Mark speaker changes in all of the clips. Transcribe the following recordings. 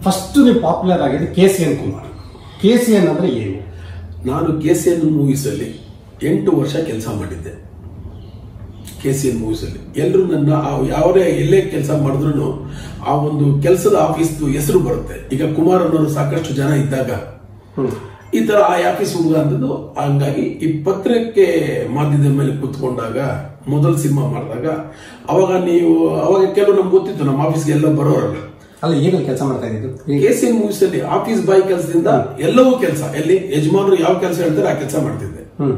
Speaker 1: First ನೀವು popular ಆಗಿದ್ದು K C N Kumar K C N ಅಂದ್ರೆ ಏನು
Speaker 2: ನಾನು ಕೆ ಸಿ ಎನ್ ಮೂವೀಸಲ್ಲಿ ಎಂಟು ವರ್ಷ ಕೆಲಸ ಮಾಡಿದ್ದೆ ಕೆ ಸಿ ಎನ್ ಮೂವೀಸಲ್ಲಿ ಎಲ್ಲರೂ ನನ್ನ ಆ ಯಾವುದೇ ಎಲ್ಲೇ ಕೆಲಸ ಮಾಡಿದ್ರು ಆ ಒಂದು ಕೆಲಸದ ಆಫೀಸ್ದು ಹೆಸರು ಬರುತ್ತೆ ಈಗ ಕುಮಾರ್ ಅನ್ನೋರು ಸಾಕಷ್ಟು ಜನ ಇದ್ದಾಗ ಈ ತರ ಆ ಆಫೀಸ್ ಹುಡುಗ ಅಂತದ್ದು ಹಂಗಾಗಿ ಈ ಪತ್ರಕ್ಕೆ ಮಾಧ್ಯಮದ ಮೇಲೆ ಕೂತ್ಕೊಂಡಾಗ ಮೊದಲ ಸಿನಿಮಾ ಮಾಡಿದಾಗ ಅವಾಗ ನೀವು ಅವಾಗ ಕೆಲವು ನಮ್ಗೆ ಗೊತ್ತಿತ್ತು ನಮ್ಮ ಆಫೀಸ್ಗೆ ಎಲ್ಲ ಬರೋರಲ್ಲ
Speaker 1: ಅಲ್ಲ ಈಗ ಕೆಲಸ ಮಾಡ್ತಾ ಇದ್ದು
Speaker 2: ಕೆ ಸಿ ಎನ್ ಮೂವೀಸ್ ಅಲ್ಲಿ ಆಫೀಸ್ ಬಾಯ್ ಕೆಲಸದಿಂದ ಎಲ್ಲವೂ ಕೆಲಸ ಎಲ್ಲಿ ಯಜಮಾನರು ಯಾವ ಕೆಲಸ ಹೇಳ್ತಾರೆ ಆ ಕೆಲಸ ಮಾಡ್ತಿದ್ದೆ
Speaker 1: ಹ್ಮ್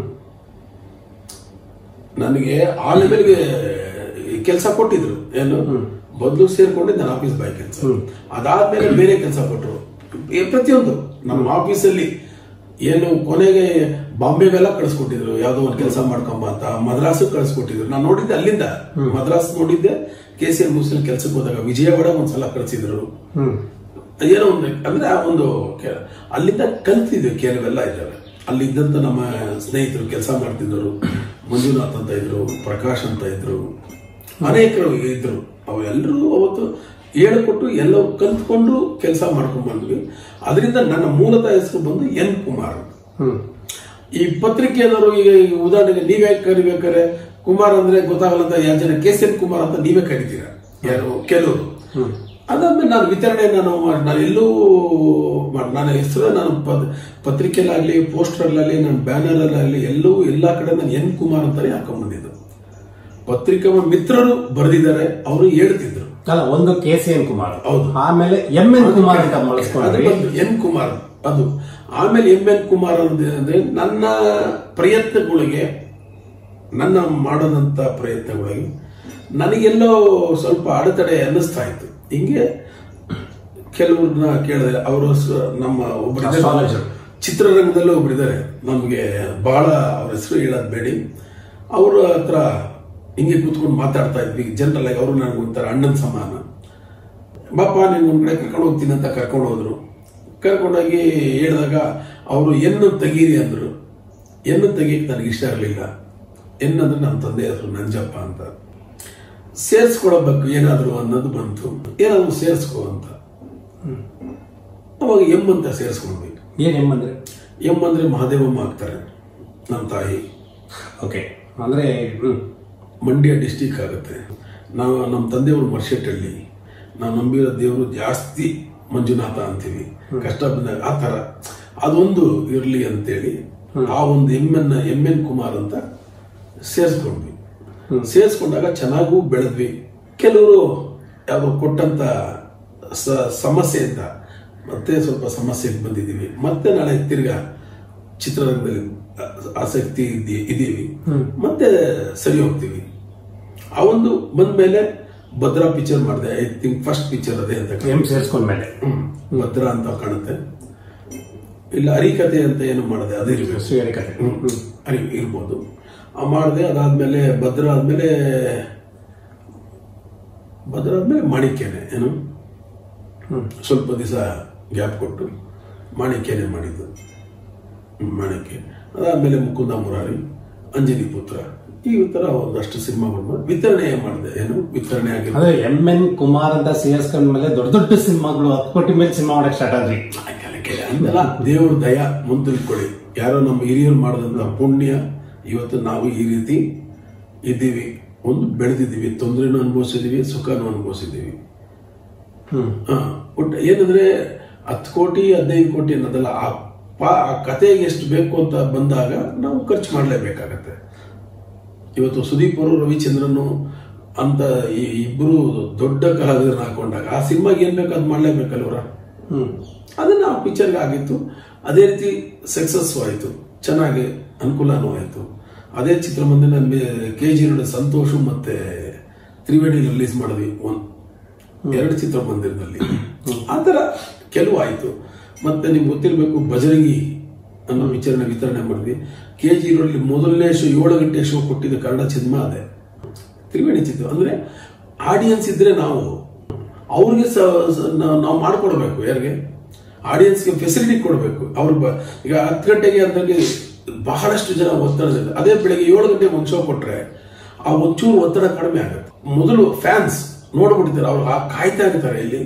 Speaker 2: ನನಗೆ ಆ ಲೆವೆಲ್ಗೆ ಕೆಲಸ ಕೊಟ್ಟಿದ್ರು ಏನು ಮೊದಲು ಸೇರ್ಕೊಂಡಿದ್ದೆ ನಾನು ಆಫೀಸ್ ಬಾಯ್ ಕೆಲಸ ಅದಾದ್ಮೇಲೆ ಬೇರೆ ಕೆಲಸ ಕೊಟ್ಟರು ಏ- ಪ್ರತಿಯೊಂದು ನಮ್ಮ ಆಫೀಸಲ್ಲಿ ಏನು ಕೊನೆಗೆ ಬಾಂಬೆಗೆಲ್ಲ ಕಳಿಸ್ಕೊಟ್ಟಿದ್ರು ಯಾವ್ದೋ ಒಂದು ಕೆಲಸ ಮಾಡ್ಕೊಂಬ ಅಂತ ಮದ್ರಾಸ್ ಕಳಿಸ್ಕೊಟ್ಟಿದ್ರು ನಾನು ನೋಡಿದ್ದೆ ಅಲ್ಲಿಂದ ಮದ್ರಾಸ್ ನೋಡಿದ್ದೆ ಕೆ ಸಿ ಎನ್ ಮುಸ್ಲಿಂ ಕೆಲ್ಸಕ್ಕೆ ಹೋದಾಗ ವಿಜಯವಾಡ ಒಂದ್ಸಲ ಕಳಿಸಿದ್ರು
Speaker 1: ಹ್ಮ್
Speaker 2: ಏನೋ ಒಂದು ಅಂದ್ರೆ ಆ ಒಂದು ಕೆ- ಅಲ್ಲಿಂದ ಕಲ್ತಿದ್ವಿ ಕೆಲವೆಲ್ಲ ಇದ್ದಾವೆ ಅಲ್ಲಿದ್ದಂತ ನಮ್ಮ ಸ್ನೇಹಿತರು ಕೆಲಸ ಮಾಡ್ತಿದ್ದರು ಮಂಜುನಾಥ್ ಅಂತ ಇದ್ರು ಪ್ರಕಾಶ್ ಅಂತ ಇದ್ರು ಅನೇಕರು ಇದ್ರು ಅವೆಲ್ಲರೂ ಅವತ್ತು ಹೇಳಿಕೊಟ್ಟು ಎಲ್ಲ ಕಲ್ತ್ಕೊಂಡು ಕೆಲಸ ಮಾಡ್ಕೊಂಡ್ ಬಂದ್ವಿ ಅದರಿಂದ ನನ್ನ ಮೂಲತಃ ಹೆಸರು ಬಂದು ಎನ್ ಕುಮಾರ್
Speaker 1: ಹ್ಮ್
Speaker 2: ಈ ಪತ್ರಿಕೆಯವರು ಈಗ ಈ ಉದಾಹರಣೆಗೆ ನೀವೇ ಕರಿಬೇಕಾರೆ ಕುಮಾರ್ ಅಂದ್ರೆ ಗೊತ್ತಾಗಲ್ಲ ಅಂತ ಯಾರು ಜನ ಕೆ ಸಿ ಎನ್ ಕುಮಾರ್ ಅಂತ ನೀವೇ ಕರಿತೀರಾ ಯಾರು ಕೆಲವರು ಅದಾದ್ಮೇಲೆ ನಾನು ವಿತರಣೆ ನಾನು ಮಾಡ್- ನಾನು ಎಲ್ಲೂ ಮಾಡ್- ನನ್ನ ಹೆಸರು ನಾನು ಪತ್- ಪತ್ರಿಕೆಯಲ್ಲಾಗ್ಲಿ ಪೋಸ್ಟರ್ಲಾಗ್ಲಿ ನನ್ನ ಬ್ಯಾನರಲ್ಲಾಗ್ಲಿ ಎಲ್ಲೂ ಎಲ್ಲಾ ಕಡೆ ನಾನು ಎನ್ ಕುಮಾರ್ ಅಂತಾನೆ ಹಾಕೊಂಡ್ ಬಂದಿದ್ದು ಪತ್ರಿಕಾ ಮಿತ್ರರು ಬರೆದಿದ್ದಾರೆ ಅವರು ಹೇಳ್ತಿದ್ರು
Speaker 1: ಅಲ್ಲ ಒಂದು ಕೆ ಸಿ ಎನ್ ಕುಮಾರ್
Speaker 2: ಹೌದು.
Speaker 1: ಆಮೇಲೆ ಎಂ ಎನ್ ಕುಮಾರ್ ಅಂತ
Speaker 2: ಅದು
Speaker 1: ಬಳಸ್ಕೊಂಡ್ರಿ
Speaker 2: ಬಂದು ಎನ್ ಕುಮಾರ್ ಅದು ಆಮೇಲೆ ಎಂ ಎನ್ ಕುಮಾರ್ ಅಂದ್ರೆ ಅಂದ್ರೆ ನನ್ನ ಪ್ರಯತ್ನಗಳಿಗೆ ನನ್ನ ಮಾಡೋದಂತ ಪ್ರಯತ್ನಗಳಿಗೆ ನನಗೆಲ್ಲೋ ಸ್ವಲ್ಪ ಅಡೆತಡೆ ಅನ್ನಿಸ್ತಾ ಇತ್ತು ಹಿಂಗೆ ಕೆಲವ್ರನ್ನ ಕೇಳಿದೆ ಅವರು ನಮ್ಮ ಒಬ್ಬರು
Speaker 1: Astrologer.
Speaker 2: ಚಿತ್ರರಂಗದಲ್ಲೂ ಒಬ್ಬರಿದ್ದಾರೆ ನಮಗೆ ಬಹಳ ಅವ್ರ ಹೆಸರು ಹೇಳೋದು ಬೇಡಿ ಅವ್ರ ಹತ್ರ ಹಿಂಗೆ ಕೂತ್ಕೊಂಡು ಮಾತಾಡ್ತಾ ಇದ್ವಿ ಜನರಲ್ ಆಗಿ ಅವರು ನನಗೆ ಒಂಥರ ಅಣ್ಣನ ಸಮಾನ ಬಾಪ ನೀನು ಒಂದ್ ಕಡೆ ಕರ್ಕೊಂಡು ಹೋಗ್ತೀನಿ ಅಂತ ಕರ್ಕೊಂಡು ಹೋದ್ರು ಕರ್ಕೊಂಡೋಗಿ ಹೇಳಿದಾಗ ಅವರು ಎನ್ನು ತೆಗೀರಿ ಅಂದ್ರು ಎನ್ನು ತೆಗಿಯಕ್ಕೆ ನನಗೆ ಇಷ್ಟ ಇರಲಿಲ್ಲ ಎನ್ನಂದ್ರೆ ನಮ್ಮ ತಂದೆ ಹೆಸರು ನಂಜಪ್ಪ ಅಂತ ಸೇರಿಸ್ಕೊಳ್ಬೇಕು ಏನಾದ್ರು ಅನ್ನೋದು ಬಂತು ಏನಾದ್ರು ಸೇರಿಸ್ಕೊ ಅಂತ ಅವಾಗ ಎಂ ಅಂತ ಸೇರಿಸ್ಕೊಂಡ್ವಿ
Speaker 1: ಏನ್ ಎಂ ಅಂದ್ರೆ
Speaker 2: ಎಂ ಅಂದ್ರೆ ಮಹಾದೇವಮ್ಮ ಆಗ್ತಾರೆ ನಮ್ಮ ತಾಯಿ
Speaker 1: ಓಕೆ ಅಂದ್ರೆ ಹ್ಮ್
Speaker 2: ಮಂಡ್ಯ ಡಿಸ್ಟಿಕ್ ಆಗುತ್ತೆ ನಾವು ನಮ್ಮ ತಂದೆಯವರು ಮರ್ಷೆಟ್ಟಳ್ಳಿ ನಾವು ನಂಬಿರೋ ದೇವರು ಜಾಸ್ತಿ ಮಂಜುನಾಥ ಅಂತೀವಿ ಕಷ್ಟ ಬಂದಾಗ ಆ ತರ ಅದೊಂದು ಇರ್ಲಿ ಅಂತೇಳಿ ಆ ಒಂದು M N M N Kumar ಅಂತ ಸೇರಿಸ್ಕೊಂಡ್ವಿ ಸೇರಿಸ್ಕೊಂಡಾಗ ಚೆನ್ನಾಗೂ ಬೆಳೆದ್ವಿ ಕೆಲವರು ಯಾವ್ದು ಕೊಟ್ಟಂತ ಸ- ಸಮಸ್ಯೆಯಿಂದ ಮತ್ತೆ ಸ್ವಲ್ಪ ಸಮಸ್ಯೆಗೆ ಬಂದಿದ್ದೀವಿ ಮತ್ತೆ ನಾಳೆ ತಿರ್ಗಾ ಚಿತ್ರರಂಗದಲ್ಲಿ ಆ- ಆಸಕ್ತಿ ಇದ್ದಿ- ಇದೀವಿ ಮತ್ತೆ ಸರಿ ಹೋಗ್ತೀವಿ ಆ ಒಂದು ಬಂದ್ಮೇಲೆ ಭದ್ರಾ ಪಿಕ್ಚರ್ ಮಾಡಿದೆ ಐ ಥಿಂಕ್ ಫಸ್ಟ್ ಪಿಕ್ಚರ್ ಅದೇ ಅಂತ
Speaker 1: ಎಂ ಸೇರಿಸ್ಕೊಂಡ್ಮೇಲೆ
Speaker 2: ಹ್ಮ್. ಭದ್ರಾ ಅಂತ ಕಾಣುತ್ತೆ ಇಲ್ಲ ಹರಿಕತೆ ಅಂತ ಏನು ಮಾಡಿದೆ ಅದೇ ಇರ್ಬೇಕು
Speaker 1: ಶ್ರೀಹರಿ ಕಥೆ ಹ್ಮ್ ಹ್ಮ್.
Speaker 2: ಅರಿ ಇರ್ಬೋದು ಆ ಮಾಡಿದೆ ಅದಾದ್ಮೇಲೆ ಭದ್ರಾ ಆದ್ಮೇಲೆ ಭದ್ರಾ ಆದ್ಮೇಲೆ ಮಾಣಿಕ್ಯನೆ ಏನು ಸ್ವಲ್ಪ ದಿವಸ ಗ್ಯಾಪ್ ಕೊಟ್ಟು ಮಾಣಿಕ್ಯನೆ ಮಾಡಿದ್ದು ಹ್ಮ್, ಮಾಣಿಕ್ಯ ಅದಾದ್ಮೇಲೆ ಮುಕುಂದ ಮುರಾರಿ ಅಂಜನಿ ಪುತ್ರ ಈ ತರ ಒಂದಷ್ಟು ಸಿನಿಮಾಗಳು ಮಾಡಿ ವಿತರಣೆ ಮಾಡಿದೆ ಏನು ವಿತರಣೆ ಆಗಿಲ್ಲ
Speaker 1: ಅಂದ್ರೆ ಎಂ ಎನ್ ಕುಮಾರ್ ಅಂತ ಸೇರಿಸ್ಕೊಂಡ್ಮೇಲೆ ದೊಡ್ಡ ದೊಡ್ಡ ಸಿನಿಮಾಗಳು ಹತ್ತು ಕೋಟಿ ಮೇಲೆ ಸಿನಿಮಾ ಮಾಡಕ್ ಸ್ಟಾರ್ಟ್ ಆದ್ರಿ
Speaker 2: ಅಂದಲ್ಲ ದೇವ್ರ ದಯ ಮುಂದಿಟ್ಕೊಳ್ಳಿ ಯಾರೋ ನಮ್ಮ ಹಿರಿಯರು ಮಾಡಿದಂತ ಪುಣ್ಯ ಇವತ್ತು ನಾವು ಈ ರೀತಿ ಇದ್ದೀವಿ ಒಂದು ಬೆಳೆದಿದ್ದೀವಿ ತೊಂದರೆನೂ ಅನುಭವಿಸಿದೀವಿ ಸುಖನೂ ಅನುಭವಿಸಿದೀವಿ
Speaker 1: ಹ್ಮ್
Speaker 2: ಹಾ, ಒಟ್ಟು ಏನಂದ್ರೆ ಹತ್ತು ಕೋಟಿ ಹದಿನೈದು ಕೋಟಿ ಅನ್ನೋದಲ್ಲ ಆ ಪಾ ಆ ಕಥೆಗೆ ಎಷ್ಟು ಬೇಕು ಅಂತ ಬಂದಾಗ ನಾವು ಖರ್ಚು ಮಾಡಲೇಬೇಕಾಗತ್ತೆ ಇವತ್ತು ಸುದೀಪ್ ಅವರು ರವಿಚಂದ್ರನ್ ಅಂತ ಈ ಇಬ್ಬರು ದೊಡ್ಡ ಕಲಾವಿದರನ್ನ ಹಾಕೊಂಡಾಗ ಆ ಸಿನಿಮಾಗೆ ಏನ್ ಬೇಕು ಅದು ಮಾಡ್ಲೇಬೇಕಲ್ವರ
Speaker 1: ಹ್ಮ್
Speaker 2: ಅದನ್ನ ಆ ಪಿಕ್ಚರ್ಗೆ ಆಗಿತ್ತು ಅದೇ ರೀತಿ ಸಕ್ಸಸ್ ಆಯಿತು ಚೆನ್ನಾಗಿ ಅನುಕೂಲನೂ ಆಯಿತು ಅದೇ ಚಿತ್ರಮಂದಿರ ಕೆ ಜಿ ರೋಡ್ ಸಂತೋಷ್ ಮತ್ತೆ ತ್ರಿವೇಣಿ ರಿಲೀಸ್ ಮಾಡಿದ್ವಿ ಒಂದ್ ಎರಡು ಚಿತ್ರಮಂದಿರದಲ್ಲಿ ಆ ಥರ ಕೆಲವು ಆಯಿತು ಮತ್ತೆ ನಿಮ್ಗೆ ಗೊತ್ತಿರಬೇಕು ಬಜರಂಗಿ ಅನ್ನೋ ವಿಚಾರಣೆ ವಿತರಣೆ ಮಾಡಿದ್ವಿ ಕೆ ಜಿ ರೋಡಲ್ಲಿ ಮೊದಲನೇ ಶೋ ಏಳು ಗಂಟೆ ಶೋ ಕೊಟ್ಟಿದ್ದು ಕನ್ನಡ ಸಿನಿಮಾ ಅದೇ ತ್ರಿವೇಣಿ ಚಿತ್ರ ಅಂದ್ರೆ ಆಡಿಯನ್ಸ್ ಇದ್ರೆ ನಾವು ಅವ್ರಿಗೆ ಸ- ಸ- ನಾವು ನಾವು ಮಾಡ್ಕೊಡ್ಬೇಕು ಯಾರಿಗೆ ಆಡಿಯನ್ಸ್ಗೆ ಫೆಸಿಲಿಟಿ ಕೊಡಬೇಕು ಅವ್ರ ಬ- ಈಗ ಹತ್ತು ಗಂಟೆಗೆ ಅಂದಾಗ ಬಹಳಷ್ಟು ಜನ ಒತ್ತಡ ಇದೆ. ಅದೇ ಬೆಳಗ್ಗೆ ಏಳು ಗಂಟೆಗೆ ಒಂದು ಶೋ ಕೊಟ್ರೆ ಆ ಒಂಚೂರು ಒತ್ತಡ ಕಡಿಮೆ ಆಗುತ್ತೆ ಮೊದಲು ಫ್ಯಾನ್ಸ್ ನೋಡ್ಬಿಡ್ತಾರೆ ಅವ್ರು ಆ ಕಾಯ್ತಾ ಇರ್ತಾರೆ ಇಲ್ಲಿ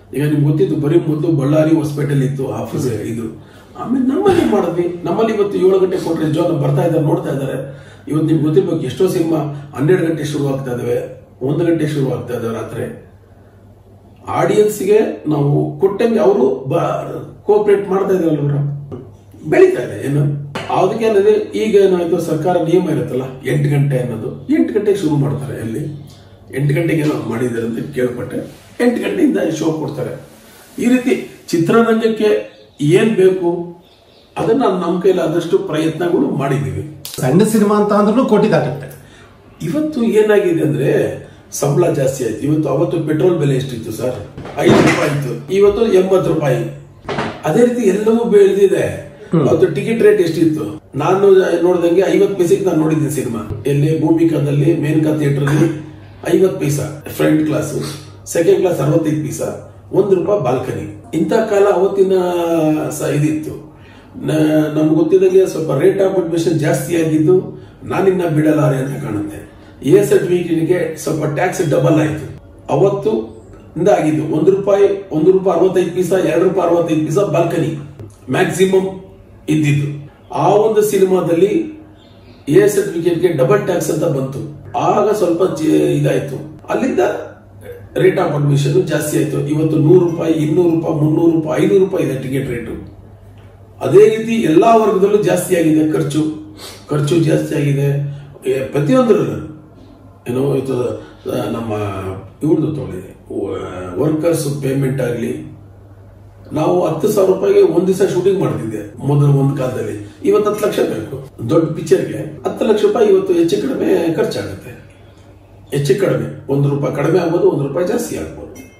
Speaker 2: ಈಗ ನಿಮ್ಗೆ ಗೊತ್ತಿತ್ತು ಬರೀ ಮೊದಲು ಬಳ್ಳಾರಿ ಹೊಸಪೇಟೆಲಿ ಇತ್ತು ಆಫೀಸ್ ಇದು ಆಮೇಲೆ ನಮ್ಮಲ್ಲಿ ಮಾಡಿದ್ವಿ ನಮ್ಮಲ್ಲಿ ಇವತ್ತು ಏಳು ಗಂಟೆ ಕೊಟ್ಟರೆ ಜೋನ ಬರ್ತಾ ಇದ್ದಾರೆ ನೋಡ್ತಾ ಇದ್ದಾರೆ ಇವತ್ತು ನಿಮ್ಗೆ ಗೊತ್ತಿರ್ಬೇಕು ಎಷ್ಟೋ ಸಿನಿಮಾ ಹನ್ನೆರಡು ಗಂಟೆ ಶುರು ಆಗ್ತಾ ಇದಾವೆ ಒಂದು ಗಂಟೆ ಶುರು ಆಗ್ತಾ ಇದಾವೆ ರಾತ್ರಿ ಆಡಿಯನ್ಸ್ಗೆ ನಾವು ಕೊಟ್ಟಂಗೆ ಅವರು ಕೋಆಪರೇಟ್ ಮಾಡ್ತಾ ಇದಾರಲ್ಲ ಅವ್ರು ಬೆಳೀತಾ ಇದೆ ಏನು ಅದಕ್ಕೆ ಏನಂದ್ರೆ ಈಗ ಏನಾಯ್ತು ಸರ್ಕಾರ ನಿಯಮ ಇರುತ್ತಲ್ಲ ಎಂಟು ಗಂಟೆ ಅನ್ನೋದು ಎಂಟು ಗಂಟೆಗೆ ಶುರು ಮಾಡ್ತಾರೆ ಅಲ್ಲಿ ಎಂಟು ಗಂಟೆಗೆ ಏನೋ ಮಾಡಿದ್ದಾರೆ ಅಂತ ಕೇಳ್ಪಟ್ಟೆ ಎಂಟು ಗಂಟೆಯಿಂದ ಶೋ ಕೊಡ್ತಾರೆ ಈ ರೀತಿ ಚಿತ್ರರಂಗಕ್ಕೆ ಏನ್ ಬೇಕು ಅದನ್ನ ನಮ್ಮ ಕೈಲಿ ಆದಷ್ಟು ಪ್ರಯತ್ನಗಳು ಮಾಡಿದ್ದೀವಿ
Speaker 1: ಸಣ್ಣ ಸಿನಿಮಾ ಅಂತ ಅಂದ್ರೂ ಕೋಟಿ ದಾಟುತ್ತೆ
Speaker 2: ಇವತ್ತು ಏನಾಗಿದೆ ಅಂದ್ರೆ ಸಂಬಳ ಜಾಸ್ತಿ ಆಯ್ತು ಇವತ್ತು ಅವತ್ತು ಪೆಟ್ರೋಲ್ ಬೆಲೆ ಎಷ್ಟಿತ್ತು ಸರ್ ಐದು ರೂಪಾಯಿ ಇತ್ತು ಇವತ್ತು ಎಂಬತ್ತು ರೂಪಾಯಿ ಅದೇ ರೀತಿ ಎಲ್ಲವೂ ಬೆಳೆದಿದೆ ಅವತ್ತು ಟಿಕೆಟ್ ರೇಟ್ ಎಷ್ಟಿತ್ತು ನಾನು ನೋಡಿದಂಗೆ ಐವತ್ತು ಪೈಸೆಗೆ ನಾನು ನೋಡಿದ್ದೆ ಸಿನಿಮಾ ಎಲ್ಲಿ ಭೂಮಿಕಾದಲ್ಲಿ ಮೇನ್ಕಾ ಥಿಯೇಟರ್ ಅಲ್ಲಿ ಐವತ್ತು paisa front class second class ಅರವತ್ತೈದು ಪೈಸಾ ಒಂದು ರೂಪಾಯಿ ಬಾಲ್ಕನಿ ಇಂಥ ಕಾಲ ಅವತ್ತಿನ ಸ ಇದಿತ್ತು ನ- ನಮ್ಗೆ ಗೊತ್ತಿದ್ದಂಗೆ ಸ್ವಲ್ಪ ರೇಟ್ ಆಫ್ ಅಡ್ಮಿಷನ್ ಜಾಸ್ತಿ ಆಗಿದ್ದು ನಾನಿನ್ನ ಬಿಡಲಾರೆ ಅಂತ ಕಾಣುತ್ತೆ ಎ ಸರ್ಟಿಫಿಕೇಟ್ಗೆ ಸ್ವಲ್ಪ ಟ್ಯಾಕ್ಸ್ ಡಬಲ್ ಆಯ್ತು ಅವತ್ತು ಇಂದ ಆಗಿದ್ದು ಒಂದು ರೂಪಾಯಿ ಒಂದು ರೂಪಾಯಿ ಅರವತ್ತೈದು ಪೈಸಾ ಎರಡು ರೂಪಾಯಿ ಅರವತ್ತೈದು ಪೈಸಾ ಬಾಲ್ಕನಿ ಮ್ಯಾಕ್ಸಿಮಮ್ ಇದ್ದಿದ್ದು ಆ ಒಂದು ಸಿನಿಮಾದಲ್ಲಿ ಎ ಸರ್ಟಿಫಿಕೇಟ್ಗೆ ಡಬಲ್ ಟ್ಯಾಕ್ಸ್ ಅಂತ ಬಂತು ಆಗ ಸ್ವಲ್ಪ ಚೆ- ಇದಾಯ್ತು ಅಲ್ಲಿಂದ ರೇಟ್ ಆಫ್ ಅಡ್ಮಿಷನ್ ಜಾಸ್ತಿ ಆಯ್ತು ಇವತ್ತು ನೂರು ರೂಪಾಯಿ ಇನ್ನೂರು ರೂಪಾಯಿ ಮುನ್ನೂರು ರೂಪಾಯಿ ಐನೂರು ರೂಪಾಯಿ ಇದೆ ಟಿಕೆಟ್ ರೇಟು ಅದೇ ರೀತಿ ಎಲ್ಲಾ ವರ್ಗದಲ್ಲೂ ಜಾಸ್ತಿ ಆಗಿದೆ ಖರ್ಚು ಖರ್ಚು ಜಾಸ್ತಿ ಆಗಿದೆ ಏ, ಪ್ರತಿಯೊಂದರಲ್ಲೂ ಏನೋ ಇದು ಆ, ನಮ್ಮ ಇವ್ರದ್ದು ತೊಗೊಳ್ಳಿ ವರ್ಕರ್ಸ್ ಪೇಮೆಂಟ್ ಆಗಲಿ ನಾವು ಹತ್ತು ಸಾವಿರ ರೂಪಾಯಿಗೆ ಒಂದ್ ದಿವಸ ಶೂಟಿಂಗ್ ಮಾಡ್ತಿದ್ದೆ ಮೊದಲು ಒಂದು ಕಾಲದಲ್ಲಿ ಇವತ್ತು ಹತ್ತು ಲಕ್ಷ ಬೇಕು ದೊಡ್ಡ ಪಿಕ್ಚರ್ಗೆ ಹತ್ತು ಲಕ್ಷ ರೂಪಾಯಿ ಇವತ್ತು ಹೆಚ್ಚು ಕಡಿಮೆ ಖರ್ಚಾಗುತ್ತೆ ಹೆಚ್ಚು ಕಡಿಮೆ ಒಂದು ರೂಪಾಯಿ ಕಡಿಮೆ ಆಗ್ಬೋದು ಒಂದು ರೂಪಾಯಿ ಜಾಸ್ತಿ ಆಗ್ಬೋದು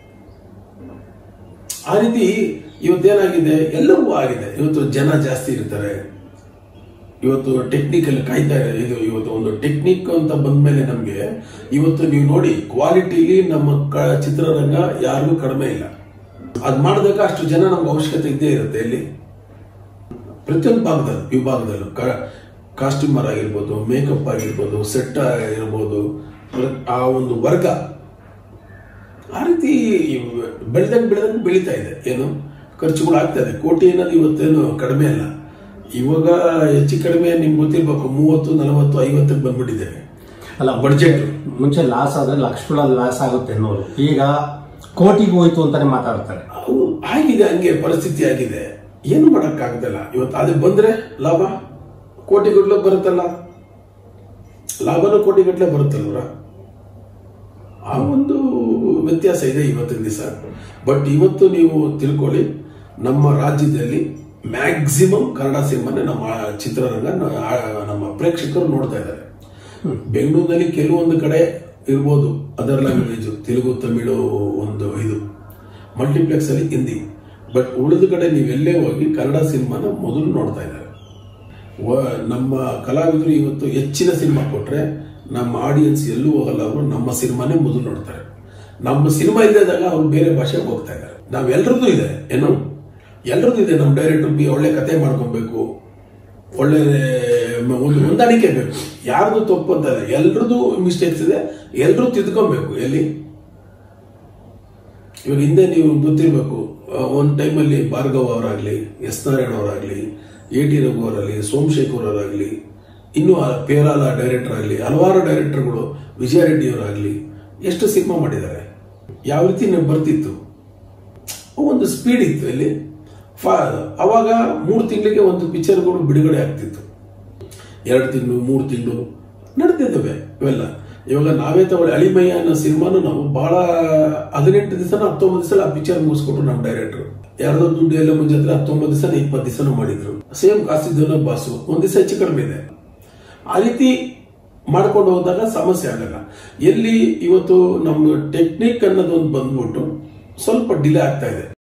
Speaker 2: ಆ ರೀತಿ ಇವತ್ತೇನಾಗಿದೆ ಎಲ್ಲವೂ ಆಗಿದೆ ಇವತ್ತು ಜನ ಜಾಸ್ತಿ ಇರ್ತಾರೆ ಇವತ್ತು ಟೆಕ್ನಿಕಲ್ ಕಾಯ್ತಾ ಇದೆ ಇದು ಇವತ್ತು ಒಂದು ಟೆಕ್ನಿಕ್ ಅಂತ ಬಂದ್ಮೇಲೆ ನಮ್ಗೆ ಇವತ್ತು ನೀವು ನೋಡಿ ಕ್ವಾಲಿಟಿಲಿ ನಮ್ಮ ಕ- ಚಿತ್ರರಂಗ ಯಾರಿಗೂ ಕಡಿಮೆ ಇಲ್ಲ ಅದ್ ಮಾಡಿದಾಗ ಅಷ್ಟು ಜನ ನಮ್ಗೆ ಅವಶ್ಯಕತೆ ಇದ್ದೇ ಇರುತ್ತೆ ಇಲ್ಲಿ ಪ್ರತಿಯೊಂದು ಭಾಗದಲ್ಲೂ ವಿಭಾಗದಲ್ಲೂ ಕಾಸ್ಟ್ಯೂಮರ್ ಆಗಿರ್ಬೋದು ಮೇಕಪ್ ಆಗಿರ್ಬೋದು ಸೆಟ್ ಆಗಿರ್ಬೋದು ಪ್ರ- ಆ ಒಂದು ವರ್ಗ ಆ ರೀತಿ ಬೆಳೆದಂಗೆ ಬೆಳೆದಂಗೆ ಬೆಳೀತಾ ಇದೆ ಏನು ಖರ್ಚುಗಳು ಆಗ್ತಾ ಇದೆ ಕೋಟಿ ಅನ್ನೋದು ಇವತ್ತೇನು ಕಡಿಮೆ ಅಲ್ಲ ಇವಾಗ ಹೆಚ್ಚು ಕಡಿಮೆ ನಿಮ್ಗೆ ಗೊತ್ತಿರ್ಬೇಕು ಮೂವತ್ತು ನಲವತ್ತು ಐವತ್ತಕ್ಕೆ ಬಂದ್ಬಿಟ್ಟಿದ್ದೇವೆ
Speaker 1: ಅಲ್ಲ
Speaker 2: ಬಡ್ಜೆಟ್
Speaker 1: ಮುಂಚೆ ಲಾಸ್ ಆದ್ರೆ ಲಕ್ಷಗಳಲ್ಲಿ ಲಾಸ್ ಆಗುತ್ತೆ ಅನ್ನೋರು ಈಗ ಕೋಟಿಗೆ ಹೋಯ್ತು ಅಂತಾನೆ ಮಾತಾಡ್ತಾರೆ
Speaker 2: ಅವು ಆಗಿದೆ ಹಂಗೆ ಪರಿಸ್ಥಿತಿ ಆಗಿದೆ ಏನು ಮಾಡಕ್ಕಾಗ್ದಲ್ಲ ಇವತ್ತು ಅದು ಬಂದ್ರೆ ಲಾಭ ಕೋಟಿಗಟ್ಟಲೆ ಬರುತ್ತಲ್ಲ ಲಾಭನೂ ಕೋಟಿಗಟ್ಟಲೆ ಬರುತ್ತಲ್ವರ ಆ ಒಂದು ವ್ಯತ್ಯಾಸ ಇದೆ ಇವತ್ತಿನ ದಿವಸ ಬಟ್ ಇವತ್ತು ನೀವು ತಿಳ್ಕೊಳ್ಳಿ ನಮ್ಮ ರಾಜ್ಯದಲ್ಲಿ ಮ್ಯಾಕ್ಸಿಮಮ್ ಕನ್ನಡ ಸಿನಿಮಾನೇ ನಮ್ಮ ಚಿತ್ರರಂಗ ನ- ಆ- ನಮ್ಮ ಪ್ರೇಕ್ಷಕರು ನೋಡ್ತಾ ಇದ್ದಾರೆ ಬೆಂಗಳೂರಿನಲ್ಲಿ ಕೆಲವೊಂದು ಕಡೆ ಇರ್ಬೋದು ಅದರ್ ಲ್ಯಾಂಗ್ವೇಜ್ ತೆಲುಗು ತಮಿಳು ಒಂದು ಇದು ಮಲ್ಟಿಪ್ಲೆಕ್ಸ್ ಅಲ್ಲಿ ಹಿಂದಿ ಬಟ್ ಉಳಿದ ಕಡೆ ನೀವೆಲ್ಲೇ ಹೋಗಿ ಕನ್ನಡ ಸಿನಿಮಾನ ಮೊದಲು ನೋಡ್ತಾ ಇದ್ದಾರೆ ವ- ನಮ್ಮ ಕಲಾವಿದರು ಇವತ್ತು ಹೆಚ್ಚಿನ ಸಿನಿಮಾ ಕೊಟ್ರೆ ನಮ್ಮ ಆಡಿಯನ್ಸ್ ಎಲ್ಲೂ ಹೋಗಲ್ಲ ಅವರು ನಮ್ಮ ಸಿನಿಮಾನೇ ಮೊದಲು ನೋಡ್ತಾರೆ ನಮ್ಮ ಸಿನಿಮಾ ಇದ್ದಾಗ ಅವ್ರು ಬೇರೆ ಭಾಷೆಗೆ ಹೋಗ್ತಾ ಇದ್ದಾರೆ ನಾವೆಲ್ಲರದ್ದು ಇದೆ ಏನು ಎಲ್ಲರದ್ದು ಇದೆ ನಮ್ಮ ಡೈರೆಕ್ಟರ್ ಬಿ ಒಳ್ಳೆ ಕತೆ ಮಾಡ್ಕೊಬೇಕು ಒಳ್ಳೆ ಮ- ಒಂದು ಹೊಂದಾಣಿಕೆ ಬೇಕು ಯಾರ್ದು ತಪ್ಪು ಅಂತ ಇಲ್ಲ ಎಲ್ರದ್ದು ಮಿಸ್ಟೇಕ್ಸ್ ಇದೆ ಎಲ್ಲರೂ ತಿದ್ಕೊಬೇಕು ಎಲ್ಲಿ ಇವಾಗ ಹಿಂದೆ ನೀವು ಗೊತ್ತಿರಬೇಕು ಒಂದು ಟೈಮಲ್ಲಿ ಭಾರ್ಗವ್ ಅವರಾಗ್ಲಿ ಎಸ್ ನಾರಾಯಣ ಅವರಾಗ್ಲಿ ಎ ಟಿ ರಘು ಅವರಾಗಲಿ ಸೋಮಶೇಖರ್ ಅವರಾಗಲಿ ಇನ್ನು ಆ ಪೇರಾಲ ಡೈರೆಕ್ಟರ್ ಆಗಲಿ ಹಲವಾರು ಡೈರೆಕ್ಟರ್ಗಳು ವಿಜಯ ರೆಡ್ಡಿ ಅವರಾಗಲಿ ಎಷ್ಟು ಸಿನಿಮಾ ಮಾಡಿದ್ದಾರೆ ಯಾವ ರೀತಿ ನೀವು ಬರ್ತಿತ್ತು ಒಂದು ಸ್ಪೀಡ್ ಇತ್ತು ಇಲ್ಲಿ ಫಾ ಅವಾಗ ಮೂರು ತಿಂಗಳಿಗೆ ಒಂದು ಪಿಕ್ಚರ್ಗಳು ಬಿಡುಗಡೆ ಆಗ್ತಿತ್ತು ಎರಡು ತಿಂಗಳು ಮೂರು ತಿಂಗಳು ನಡ್ತಿದ್ದಾವೆ ಇವೆಲ್ಲ ಇವಾಗ ನಾವೇ ತಗೊಳ್ಳಿ ಅಳಿಮಯ್ಯ ಅನ್ನೋ ಸಿನಿಮಾನು ನಾವು ಬಹಳ ಹದಿನೆಂಟು ದಿವಸ ಹತ್ತೊಂಬತ್ತು ದಿವಸ ಆ ಪಿಕ್ಚರ್ ಮುಗಿಸ್ಕೊಟ್ರು ನಮ್ಮ ಡೈರೆಕ್ಟರ್ ಯಾರ್ದೋ ದುಡ್ಡು ಎಲ್ಲ ಮುಂಜೆ ಹತ್ರ ಹತ್ತೊಂಬತ್ತು ದಿವಸ ಇಪ್ಪತ್ತು ದಿವಸ ಮಾಡಿದ್ರು ಸೇಮ್ ಕಾಸಿದ್ದನ ಬಾಸು ಒಂದ್ ದಿವಸ ಹೆಚ್ಚು ಕಡಿಮೆ ಇದೆ ಆ ರೀತಿ ಮಾಡ್ಕೊಂಡು ಹೋದಾಗ ಸಮಸ್ಯೆ ಆಗಲ್ಲ ಎಲ್ಲಿ ಇವತ್ತು ನಮ್ಮ ಟೆಕ್ನಿಕ್ ಅನ್ನೋದೊಂದು ಬಂದ್ಬಿಟ್ಟು ಸ್ವಲ್ಪ ಡಿಲೇ ಆಗ್ತಾ ಇದೆ